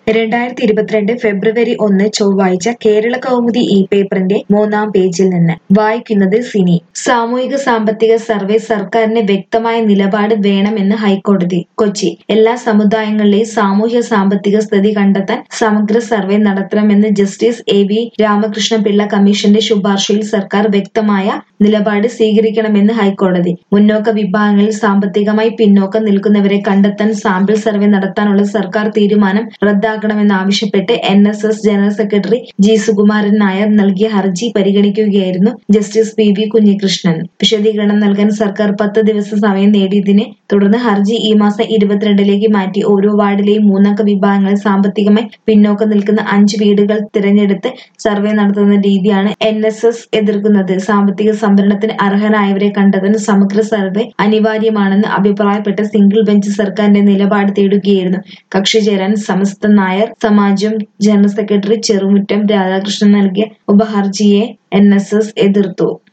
രണ്ടായിരത്തി ഇരുപത്തിരണ്ട് ഫെബ്രുവരി ഒന്ന് ചൊവ്വാഴ്ച കേരള കൗമുദി ഈ പേപ്പറിന്റെ മൂന്നാം പേജിൽ നിന്ന് വായിക്കുന്നത് സിനി സാമൂഹിക സാമ്പത്തിക സർവേ സർക്കാരിന് വ്യക്തമായ നിലപാട് വേണമെന്ന് ഹൈക്കോടതി കൊച്ചി എല്ലാ സമുദായങ്ങളിലെയും സാമൂഹ്യ സാമ്പത്തിക സ്ഥിതി കണ്ടെത്താൻ സമഗ്ര സർവേ നടത്തണമെന്ന് ജസ്റ്റിസ് എ വി രാമകൃഷ്ണപിള്ള കമ്മീഷന്റെ ശുപാർശയിൽ സർക്കാർ വ്യക്തമായ നിലപാട് സ്വീകരിക്കണമെന്ന് ഹൈക്കോടതി മുന്നോക്ക വിഭാഗങ്ങളിൽ സാമ്പത്തികമായി പിന്നോക്കം നിൽക്കുന്നവരെ കണ്ടെത്താൻ സാമ്പിൾ സർവേ നടത്താനുള്ള സർക്കാർ തീരുമാനം റദ്ദാക്കണമെന്നാവശ്യപ്പെട്ട് N S S general secretary G Sukumaran Nair നൽകിയ ഹർജി പരിഗണിക്കുകയായിരുന്നു ജസ്റ്റിസ് പി വി കുഞ്ഞികൃഷ്ണൻ വിശദീകരണം നൽകാൻ സർക്കാർ പത്ത് ദിവസം സമയം നേടിയതിനെ തുടർന്ന് ഹർജി ഈ മാസം ഇരുപത്തിരണ്ടിലേക്ക് മാറ്റി ഓരോ വാർഡിലെയും മൂന്നംഗ വിഭാഗങ്ങളിൽ സാമ്പത്തികമായി പിന്നോക്കം നിൽക്കുന്ന അഞ്ച് വീടുകൾ തിരഞ്ഞെടുത്ത് സർവേ നടത്തുന്ന രീതിയാണ് എൻ എസ് എസ് എതിർക്കുന്നത് സാമ്പത്തിക സംവരണത്തിന് അർഹരായവരെ കണ്ടെത്താൻ സമഗ്ര സർവേ അനിവാര്യമാണെന്ന് അഭിപ്രായപ്പെട്ട സിംഗിൾ ബെഞ്ച് സർക്കാരിന്റെ നിലപാട് തേടുകയായിരുന്നു കക്ഷി ചേരാൻ സമസ്ത നായർ സമാജം ജനറൽ സെക്രട്ടറി ചെറുമുറ്റം രാധാകൃഷ്ണൻ നൽകിയ ഉപഹർജിയെ എൻ എസ് എസ് എതിർത്തു